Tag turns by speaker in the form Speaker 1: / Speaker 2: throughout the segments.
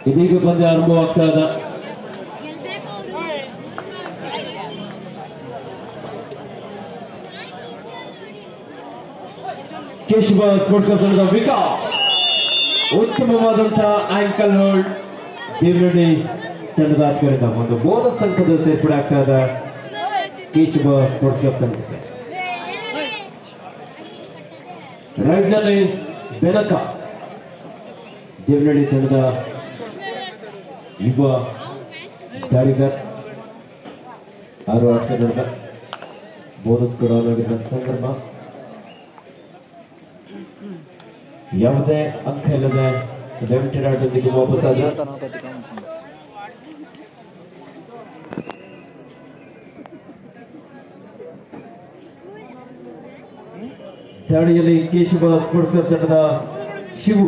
Speaker 1: ಇದೀಗ ಪಂದ್ಯ ಆರಂಭವಾಗ್ತಾ ಇದೆ
Speaker 2: ಗೆಲ್ಬೇಕು ಅವರು
Speaker 1: ಕೇಶವ ಸ್ಪೋರ್ಟ್ಸ್ ಕ್ಲಬ್ ತಂಡದ ವಿಕಾಸ್ ಉತ್ತಮವಾದಂತಹ ಆಂಕಲ್ ಹೋಲ್ಡ್ ದೇವರಡಿ ತಂಡದ ಆಚರಣೆಯಿಂದ ಒಂದು ಬೋನಸ್ ಅಂಕದ ಸೇರ್ಪಡೆ ಆಗ್ತಾ ಇದೆ ಕೇಶವ ಸ್ಪೋರ್ಟ್ಸ್ ಕ್ಲಬ್ ತಂಡಕ್ಕೆ ರೈಟ್ ನಲ್ಲಿ ಬೆನಕ ದೇವನಹಳ್ಳಿ ತಂಡದ ಯುವ ದಾರಿಗರ್ ಆರು ಆಟ ನಡೆದ ಬೋನಸ್ ಕೂಡ ಆಗಿದ್ದ ಸಂದರ್ಭ ಯಾವುದೇ ಅಂಕ ಇಲ್ಲದೆ ವೆಂಕಟರಾಡೊಂದಿಗೆ ವಾಪಸ್ ಆದ ದಾಳಿಯಲ್ಲಿ ಕೇಶವ ಸ್ಪೋರ್ಟ್ಸ್ ಕ್ಲಬ್ ತಂಡದ ಶಿವು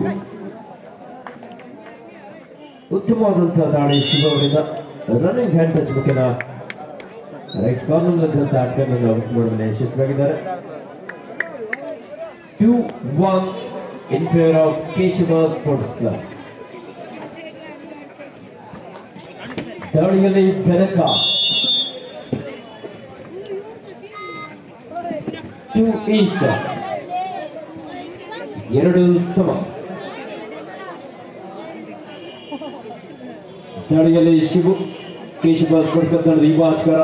Speaker 1: ಉತ್ತಮವಾದಂತಹ ದಾಳಿ ಶಿವು ಅವರಿಂದ ರನ್ನಿಂಗ್ ಹ್ಯಾಂಡ್ ಟಚ್ ಮುಖೇನ ರೈಟ್ ಕಾರ್ನರ್ನಂತಹ ಆಟಗಾರನನ್ನು ಔಟ್ ಮಾಡುವಲ್ಲಿ ಯಶಸ್ವಿಯಾಗಿದ್ದಾರೆ two one in favour of Keshava sports club ದಾಳಿಯಲ್ಲಿ ಬೆನಕ ಟೂ ಈಚ್ ಎರಡು ಸಮ ದಾಳಿಯಲ್ಲಿ ಶಿವು ಕೇಶವ ಸ್ಪೋರ್ಟ್ಸ್ ಕ್ಲಬ್ ತಂಡದ ಯುವ ಆಟಗಾರ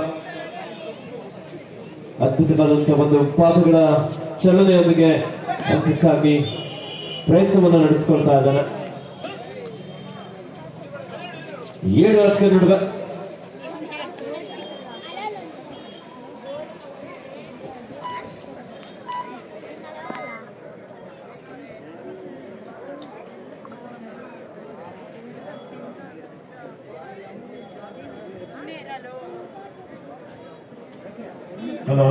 Speaker 1: ಅದ್ಭುತವಾದಂತಹ ಒಂದು ಪಾದಗಳ ಚಲನೆಯೊಂದಿಗೆ ಅಂಕಕ್ಕಾಗಿ ಪ್ರಯತ್ನವನ್ನು ನಡೆಸಿಕೊಳ್ತಾ ಇದ್ದಾನೆ ಏಳು ಆಟಗಾರ ಹುಡುಗ
Speaker 3: ಹಲೋ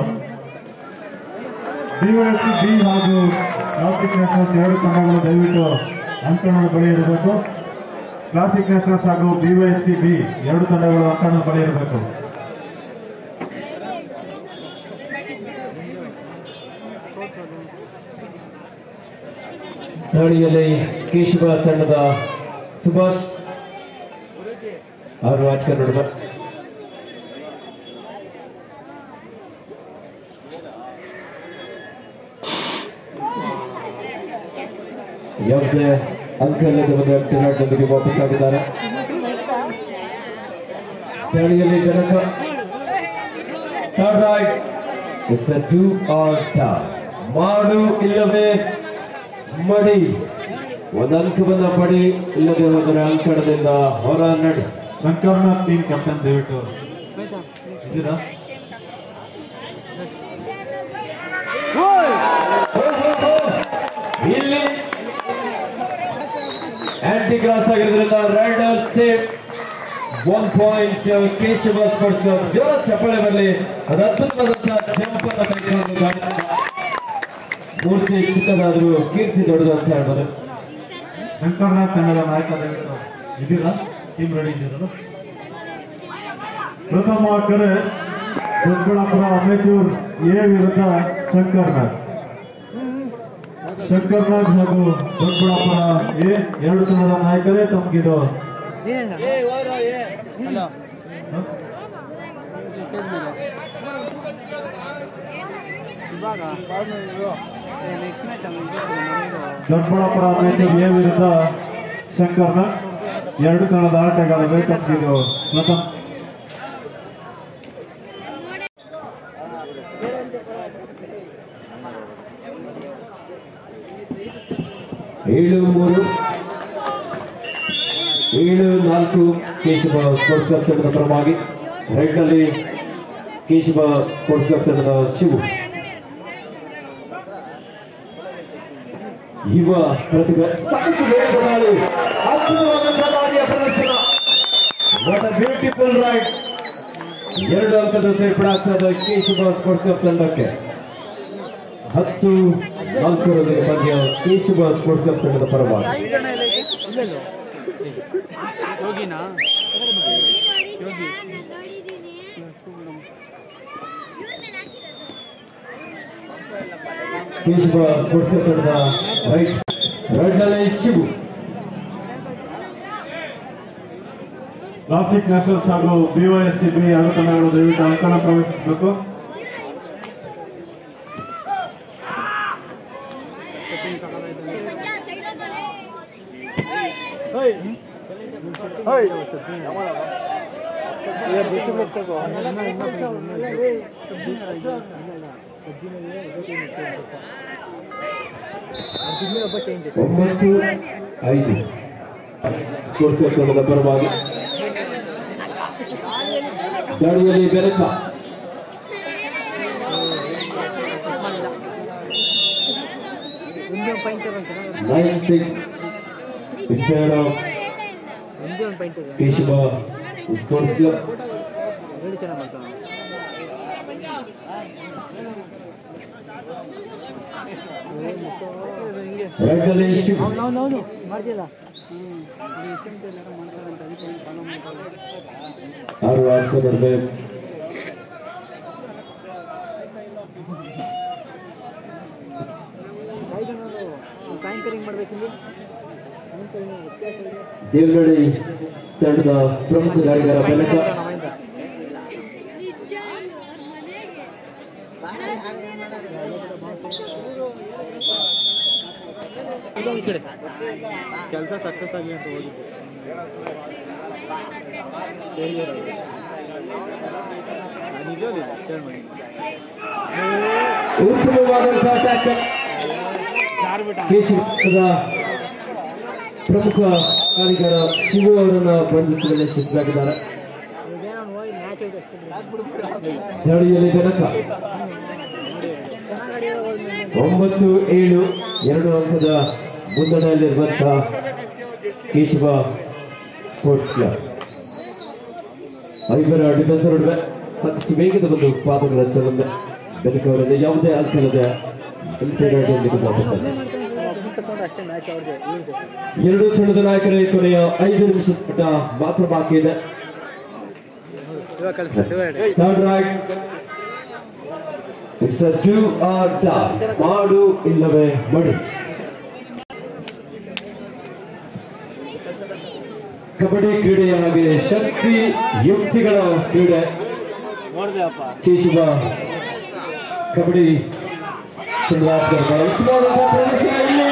Speaker 3: ಡಿವೈಎಸ್ಸಿ ಬಿ ಹಾಗೂ ಕ್ಲಾಸಿಕ್ ನ್ಯಾಷನಲ್ಸ್ ಎರಡು ತಂಡಗಳು ದಯವಿಟ್ಟು ಅಂಕಣದ ಬಳಿ ಇರಬೇಕು ಕ್ಲಾಸಿಕ್ ನ್ಯಾಷನಲ್ಸ್ ಹಾಗೂ ಡಿವೈಎಸ್ಸಿ ಬಿ ಎರಡು ತಂಡಗಳು ಅಂಕಣದ ಬಳಿ ಇರಬೇಕು
Speaker 1: ದಾಳಿಯಲ್ಲಿ ಕೇಶವ ತಂಡದ ಸುಭಾಷ್ ಅವರು ಆಟಗಾರ ಹುಡುಗ ಯಾವುದೇ ಅಂಕ ಇಲ್ಲದೆ ಒಂದು ಟಿರಾಟ್ನೊಂದಿಗೆ ವಾಪಸ್ ಆಗಿದ್ದಾರೆ ದಾಳಿಯಲ್ಲಿ Janaka third right it's a do or die ಮಾಡು ಇಲ್ಲವೇ ಮಡಿ ಒಂದು ಅಂಕವನ್ನ ಪಡಿ ಇಲ್ಲದೆ ಹೋದರೆ ಅಂಕಣದಿಂದ ಹೊರ ನಡಿ
Speaker 3: ಶಂಕರ್ನಾಥ್ ಟೀಮ್ ಕ್ಯಾಪ್ಟನ್ ದಯವಿಟ್ಟು ಇದ್ದೀರಾ
Speaker 1: ಇಲ್ಲಿ ಆಂಟಿ ಕ್ರಾಸ್ ಆಗಿರೋದ್ರಿಂದ raider safe one point Keshava sports club ಜೋರ ಚಪ್ಪಾಳೆ ಬರಲಿ ಅದು ಅದ್ಭುತವಾದಂತಹ ಜಂಪ್ ಅನ್ನ ತೆಗೆದುಕೊಂಡು ಗಾಡಿಯಿಂದ ಮೂರ್ತಿ ಚಿಕ್ಕದಾದರೂ ಕೀರ್ತಿ ದೊಡ್ಡದು ಅಂತ ಹೇಳ್ಬೋದು
Speaker 3: ಶಂಕರ್ನಾಥ್ ತಂಡದ ನಾಯಕ ದಯವಿಟ್ಟು ಇದ್ದೀರಾ ಟೀಮ್ ರೆಡಿ ಇದ್ದೀರಲ್ಲ ಪ್ರಥಮ ಕರೆ ದೊಡ್ಡಬಳ್ಳಾಪುರ ಅಮೇಚೂರ್ ಎ ವಿರುದ್ಧ ಶಂಕರ್ನಾಥ್ ಶಂಕರ್ನಾಥ್ ಹಾಗೂ ದೊಡ್ಡಬಳ್ಳಾಪುರ ಎ ಎರಡು ತಂಡದ ನಾಯಕರೇ ತಮಗಿದು ದೊಡ್ಡಬಳ್ಳಾಪುರ ಅಮೇಚೂರ್ ಎ ವಿರುದ್ಧ ಶಂಕರ್ನಾಥ್ ಎರಡು ತಂಡದ ಆಟಗಾರರೇ ತಮಗಿದು ಪ್ರಥಮ
Speaker 1: ಏಳು ಮೂರು ಏಳು ನಾಲ್ಕು ಕೇಶವ ಸ್ಪೋರ್ಟ್ಸ್ ಕ್ಲಬ್ ತಂಡದ ಪರವಾಗಿ ರೈಟ್ ನಲ್ಲಿ ಕೇಶವ ಸ್ಪೋರ್ಟ್ಸ್ ಕ್ಲಬ್ ತಂಡದ ಶಿವು ಯುವ ಪ್ರತಿಭೆ ಸಾಕಷ್ಟು ವೇಗದ ದಾಳಿ ಅದ್ಭುತವಾದಂತಹ ದಾಳಿಯ ಪ್ರದರ್ಶನ ವಾಟ್ ಅ ಬ್ಯೂಟಿಫುಲ್ ರೈಟ್ ಎರಡು ಅಂಕದ ಸೇರ್ಪಡೆ ಆಗ್ತದೆ ಕೇಶವ ಸ್ಪೋರ್ಟ್ಸ್ ಕ್ಲಬ್ ತಂಡಕ್ಕೆ ಹತ್ತು ನಾಲ್ಕರೊಂದಿಗೆ ಪಂದ್ಯ ಕೇಶವ ಸ್ಪೋರ್ಟ್ಸ್ ಕ್ಲಬ್ ತಂಡದ ಪರವಾಗಿ
Speaker 4: ಯೋಗಿನಾ
Speaker 1: ಕೇಶವ ಸ್ಪೋರ್ಟ್ಸ್ ಕ್ಲಬ್ ತಂಡದ ರೈಟ್ ರೈಟ್ ನಲ್ಲಿ ಶಿವು
Speaker 3: ಕ್ಲಾಸಿಕ್ ನ್ಯಾಷನಲ್ಸ್ ಹಾಗೂ ಬಿವೈಎಸ್ಸಿ ಬಿ ಎರಡು ತಂಡಗಳು ದಯವಿಟ್ಟು ಅಂಕಣ ಪ್ರವೇಶಿಸಬೇಕು
Speaker 1: ಒಂಬತ್ತು ಐದು ಸ್ಪೋರ್ಟ್ಸ್ ಕ್ರಮದ ಪರವಾಗಿ ದಾಳಿಯಲ್ಲಿ ಬೆನಕ
Speaker 4: ಒಂದೇ ಒಂದು ಪಾಯಿಂಟ್ ತಗೊಂಡು ಚೆನ್ನಾಗಿ
Speaker 1: nine six in favour of
Speaker 4: ಒಂದೇ ಒಂದು ಪಾಯಿಂಟ್ ತಗೊಂಡು
Speaker 1: ಕೇಶವ ಸ್ಪೋರ್ಟ್ಸ್ ಕ್ಲಬ್
Speaker 4: ಹೇಳಿ ಚೆನ್ನಾಗಿ ಮಾಡ್ತಾನೆ ಹಿಂಗೆ
Speaker 1: ರೈಟ್ ನಲ್ಲಿ ಶಿವ್
Speaker 4: ಅವನು ಅವನು ಮಾಡ್ತಿಲ್ಲ
Speaker 1: ಆರು ಆಡ್ಕೊಂಡು ಬರ್ಬೇಕು
Speaker 4: ಟ್ಯಾಂಕರಿಂಗ್ ಮಾಡ್ಬೇಕಿಲ್ಲಿ ಟ್ಯಾಂಕರಿಂಗ್ ವ್ಯತ್ಯಾಸ ಇದೆ
Speaker 1: ದೇವನಹಳ್ಳಿ ತಂಡದ ಪ್ರಮುಖ ಗಾಯಕರ ಬೆನಕ
Speaker 4: ನಮ್ಮಿಂದ
Speaker 2: ನಿಜ ಅವ್ರ ಮನೆಗೆ
Speaker 4: ಇದೊಂದು ಕಡೆ ಕೆಲಸ ಸಕ್ಸಸ್ ಆಗಲಿ ಅಂತ ಹೋಗಿದ್ದೆ ಫೇಲ್ಯೂರ್ ಆಗಿದೆ ನಿಜವಲ್ಲ ಕೇಳಿ ಮಾಡಿ
Speaker 1: ಉತ್ತಮವಾದಂತಹ ಟ್ಯಾಕಲ್ ಕೇಶವದ ಪ್ರಮುಖ ಕಾರ್ಯಕರ ಶಿವು ಅವರನ್ನ ಬಂಧಿಸುವಲ್ಲಿ ಯಶಸ್ವಿಯಾಗಿದ್ದಾರೆ
Speaker 4: ಇದೇನೋ ಹೋಗಿ ಮ್ಯಾಚ್ ಐತೆ ಅಷ್ಟೇ
Speaker 1: ದಾಳಿಯಲ್ಲಿ ಬೆನಕ ಒಂಬತ್ತು ಏಳು ಎರಡು ಅಂಕದ ಮುನ್ನಡೆಯಲ್ಲಿರುವಂತಹ ಕೇಶವ ಸ್ಪೋರ್ಟ್ಸ್ ಕ್ಲಬ್ ಐವರ ಡಿಫೆನ್ಸರ್ ನಡುವೆ ಸಾಕಷ್ಟು ವೇಗದ ಒಂದು ಪಾದಗಳ ಚಲನೆ ಬೆನಕ ಅವರಿಂದ ಯಾವುದೇ ಅಂಕಲದ ಅಂತ್ಯಗಾಡಿಯಲ್ಲಿ ವಾಪಸ್ಸಾಗಿದೆ
Speaker 4: ತಗೊಂಡು ಅಷ್ಟೇ ಮ್ಯಾಚ್ ಅವ್ರದ್ದು ಇವ್ರದ್ದು
Speaker 1: ಎರಡು ತಂಡದ ನಾಯಕರ ಈ ಕೊನೆಯ ಐದು ನಿಮಿಷ ಪುಟ ಮಾತ್ರ ಬಾಕಿ ಇದೆ
Speaker 4: ಇವಾಗ ಕಳಿಸ್ತಾರೆ
Speaker 1: third right it's a do or die ಮಾಡು ಇಲ್ಲವೇ ಮಡಿ ಕಬಡ್ಡಿ ಕ್ರೀಡೆಯ ಹಾಗೆ ಶಕ್ತಿ ಯುಕ್ತಿಗಳ ಕ್ರೀಡೆ ಕೇಶವ ಕಬಡ್ಡಿ ತಂಡದ ಆಟಗಾರರ ಉತ್ತಮವಾದಂತಹ ಪ್ರದರ್ಶನ ಇಲ್ಲಿ.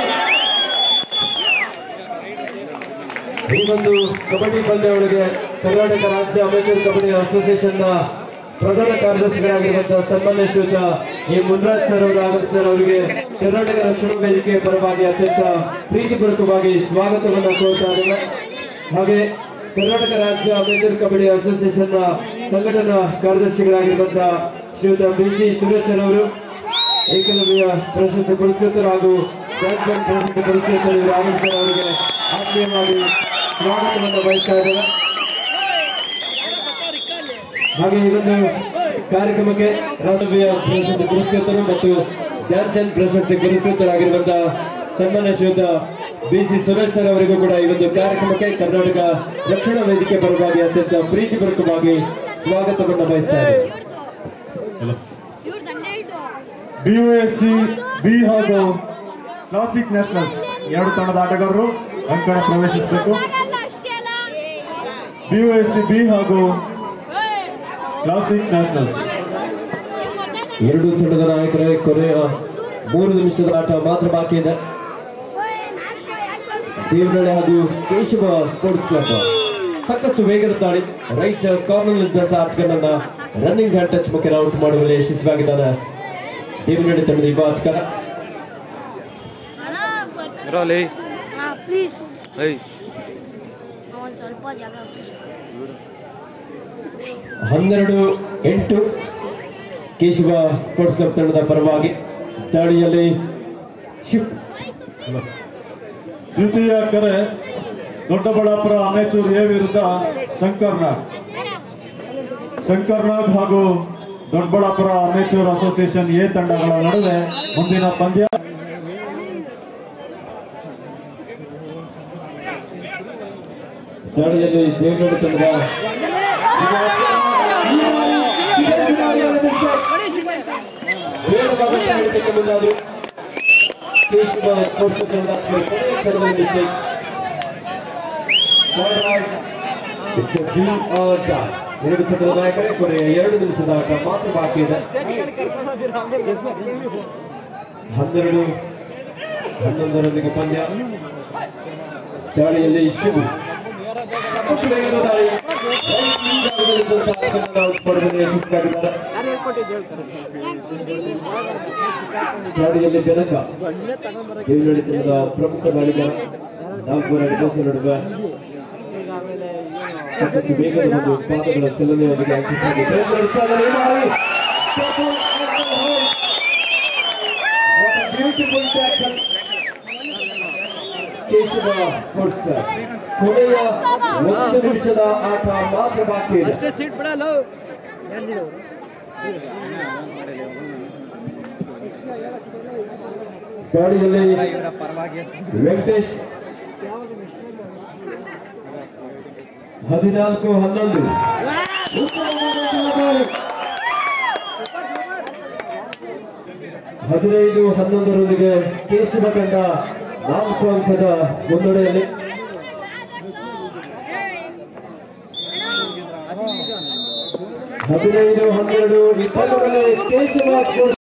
Speaker 1: ಈ ಒಂದು ಕಬಡ್ಡಿ ಪಂದ್ಯಾವಳಿಗೆ ಕರ್ನಾಟಕ ರಾಜ್ಯ ಅಮೇಚೂರ್ ಕಬಡ್ಡಿ ಅಸೋಸಿಯೇಷನ್ ನ ಪ್ರಧಾನ ಕಾರ್ಯದರ್ಶಿಗಳಾಗಿರುವಂತಹ ಸನ್ಮಾನ್ಯ ಶ್ರೀಯುತ ಎ ಮುನ್ರಾಜ್ ಸರ್ ಅವರು ಆಗಮಿಸಿದ್ದಾರೆ ಅವರಿಗೆ ಕರ್ನಾಟಕ ರಕ್ಷಣಾ ವೇದಿಕೆ ಪರವಾಗಿ ಅತ್ಯಂತ ಪ್ರೀತಿಪೂರ್ವಕವಾಗಿ ಸ್ವಾಗತವನ್ನು ಕೋರ್ತಾ ಇದ್ದೇವೆ ಹಾಗೆ ಕರ್ನಾಟಕ ರಾಜ್ಯ ಅಮೇಚೂರ್ ಕಬಡ್ಡಿ ಅಸೋಸಿಯೇಷನ್ ನ ಸಂಘಟನಾ ಕಾರ್ಯದರ್ಶಿಗಳಾಗಿರುವಂತಹ ಶ್ರೀಯುತ ಬಿ ಸಿ ಸುರೇಶ್ ಸರ್ ಅವರು ಏಕಲವ್ಯ ಪ್ರಶಸ್ತಿ ಪುರಸ್ಕೃತರು ಹಾಗೂ ಧ್ಯಾನ್ಚಂದ್ ಪ್ರಶಸ್ತಿ ಪುರಸ್ಕೃತರು ಇವರು ಆಗಮಿಸಿದ್ದಾರೆ ಅವರಿಗೆ ಆತ್ಮೀಯವಾಗಿ ಸ್ವಾಗತವನ್ನು ಬಯಸ್ತಾ ಇದ್ದೇವೆ ಹಾಗೆ ಈ ಒಂದು ಕಾರ್ಯಕ್ರಮಕ್ಕೆ ರಾಷ್ಟ್ರೀಯ ಪ್ರಶಸ್ತಿ ಪುರಸ್ಕೃತರು ಮತ್ತು ಧ್ಯಾನ್ಚಂದ್ ಪ್ರಶಸ್ತಿ ಪುರಸ್ಕೃತರಾಗಿರುವಂತಹ ಸನ್ಮಾನ್ಯ ಶ್ರೀಯುತ ಬಿ ಸಿ ಸುರೇಶ್ ಸರ್ ಅವರಿಗೂ ಕೂಡ ಈ ಒಂದು ಕಾರ್ಯಕ್ರಮಕ್ಕೆ ಕರ್ನಾಟಕ ರಕ್ಷಣಾ ವೇದಿಕೆ ಪರವಾಗಿ ಅತ್ಯಂತ ಪ್ರೀತಿಪೂರ್ವಕವಾಗಿ ಸ್ವಾಗತವನ್ನು ಬಯಸ್ತಾ ಇದ್ದೇವೆ
Speaker 2: ಇವ್ರ ದಂಡೆ ಇಟ್ಟು
Speaker 3: ಬಿಒಎಸ್ಸಿ ಬಿ ಹಾಗೂ ಕ್ಲಾಸಿಕ್ ನ್ಯಾಷನಲ್ಸ್ ಎರಡು ತಂಡದ ಆಟಗಾರರು ಅಂಕಣ ಪ್ರವೇಶಿಸಬೇಕು
Speaker 2: ಗೊತ್ತಾಗಲ್ಲ ಅಷ್ಟೇ ಅಲ್ಲ
Speaker 3: ಬಿಒಎಸ್ಸಿ ಬಿ ಹಾಗೂ ಕ್ಲಾಸಿಕ್ ನ್ಯಾಷನಲ್ಸ್
Speaker 2: ಇವ್ರ್ ಗೊತ್ತಾಗಲ್ಲ.
Speaker 1: ಎರಡು ತಂಡದ ನಾಯಕರ ಕೊನೆಯ ಮೂರು ನಿಮಿಷದ ಆಟ ಮಾತ್ರ ಬಾಕಿ ಇದೆ
Speaker 2: ಓಯ್, ನಾನ್ ಕೈ ಹಾಕ್ಬಾರ್ದು.
Speaker 1: ದೇವನಹಳ್ಳಿ ಹಾಗೂ ಕೇಶವ ಸ್ಪೋರ್ಟ್ಸ್ ಕ್ಲಬ್ ಸಾಕಷ್ಟು ವೇಗದ ದಾಳಿ ರೈಟ್ ಕಾರ್ನರ್ ಇದ್ದಂತ ಆಟಗಾರನನ್ನ ರನ್ನಿಂಗ್ ಹ್ಯಾಂಡ್ ಟಚ್ ಮುಖೇನ ಔಟ್ ಮಾಡುವಲ್ಲಿ ಯಶಸ್ವಿಯಾಗಿದ್ದಾನೆ ದೇವನಹಳ್ಳಿ ತಂಡದ ಯುವ ಆಟಗಾರ
Speaker 5: ಇರೋಲಿ
Speaker 2: ಹಾ ಪ್ಲೀಸ್
Speaker 5: ಏಯ್
Speaker 2: ಒಂದು ಸ್ವಲ್ಪ ಜಾಗ ಬಿಡಿ.
Speaker 1: ಹನ್ನೆರಡು ಎಂಟು ಕೇಶವ ಸ್ಪೋರ್ಟ್ಸ್ ಕ್ಲಬ್ ತಂಡದ ಪರವಾಗಿ ದಾಳಿಯಲ್ಲಿ ಶಿಫ್ಟ್
Speaker 3: ದ್ವಿತೀಯ ಕರೆ ದೊಡ್ಡಬಳ್ಳಾಪುರ ಅಮೇಚೂರ್ ಎ ವಿರುದ್ಧ ಶಂಕರ್ನಾಗ್ ಶಂಕರ್ನಾಗ್ ಹಾಗೂ ದೊಡ್ಡಬಳ್ಳಾಪುರ ಅಮೇಚೂರ್ ಅಸೋಸಿಯೇಷನ್ ಎ ತಂಡಗಳ ನಡುವೆ ಮುಂದಿನ ಪಂದ್ಯ
Speaker 1: ದಾಳಿಯಲ್ಲಿ ದೇವನಹಳ್ಳಿ ತಂಡದ ವೇಗವಾಗಿ ಹಿಡಿತಕ್ಕೆ ಮುಂದಾದ್ರು ಕೇಶವ ಸ್ಪೋರ್ಟ್ಸ್ ತಂಡದ ಕೊನೆಯ ಕ್ಷಣದಲ್ಲಿ mistake It's a do or die. ಎರಡು ತಂಡದ ನಾಯಕರೇ ಕೊನೆಯ ಎರಡು ನಿಮಿಷದ ಆಟ ಮಾತ್ರ ಬಾಕಿ ಇದೆ ಹನ್ನೆರಡು ಹನ್ನೊಂದರೊಂದಿಗೆ ಪಂದ್ಯ ದಾಳಿಯಲ್ಲಿ ಶಿವು ಸಾಕಷ್ಟು ವೇಗದ ದಾಳಿ ರೈಟ್ ಈ ಜಾಗದಲ್ಲಿದ್ದಂತಹ ಆಟಗಾರರನ್ನು ಔಟ್ ಪಡೆದು ಯಶಸ್ವಿಯಾಗಿದ್ದಾರೆ ದಾಳಿಯಲ್ಲಿ ಬೆನಕ ದೇವನಹಳ್ಳಿ ತಂಡದ ಪ್ರಮುಖ ದಾಳಿಗಾರ ನಾಲ್ಕೂರ ಡಿಫೆನ್ಸ್ ನಡುವೆ ಸಾಕಷ್ಟು ವೇಗದ ಒಂದು ಪಾದಗಳ ಚಲನೆಯೊಂದಿಗೆ ಅಂಕಿತವಾಗಿ ಪ್ರಯತ್ನ ನಡೆಸ್ತಾ ಇದ್ದಾರೆ. ಈ ಬಾರಿ double ankle hold. What a beautiful tackle. Keshava sports ಕೊನೆಯ ಒಂದು ನಿಮಿಷದ ಆಟ ಮಾತ್ರ ಬಾಕಿ ಇದೆ
Speaker 4: ಅಷ್ಟೇ ಸೀಟ್ ಬಿಡಲ್ಲ
Speaker 1: ಗಾಡಿಯಲ್ಲಿ ವೆಂಕಟೇಶ್ ಹದಿನಾಲ್ಕು ಹನ್ನೊಂದು ಉತ್ತಮವಾದಂತಹ ದಾಳಿ. ಹದಿನೈದು ಹನ್ನೊಂದರೊಂದಿಗೆ ಕೇಶವ ತಂಡ ನಾಲ್ಕು ಅಂಕದ ಮುನ್ನಡೆಯಲ್ಲಿ ಹದಿನೈದು ಹನ್ನೆರಡು ಇಪ್ಪತ್ತರಲ್ಲಿ ಕೇಶವ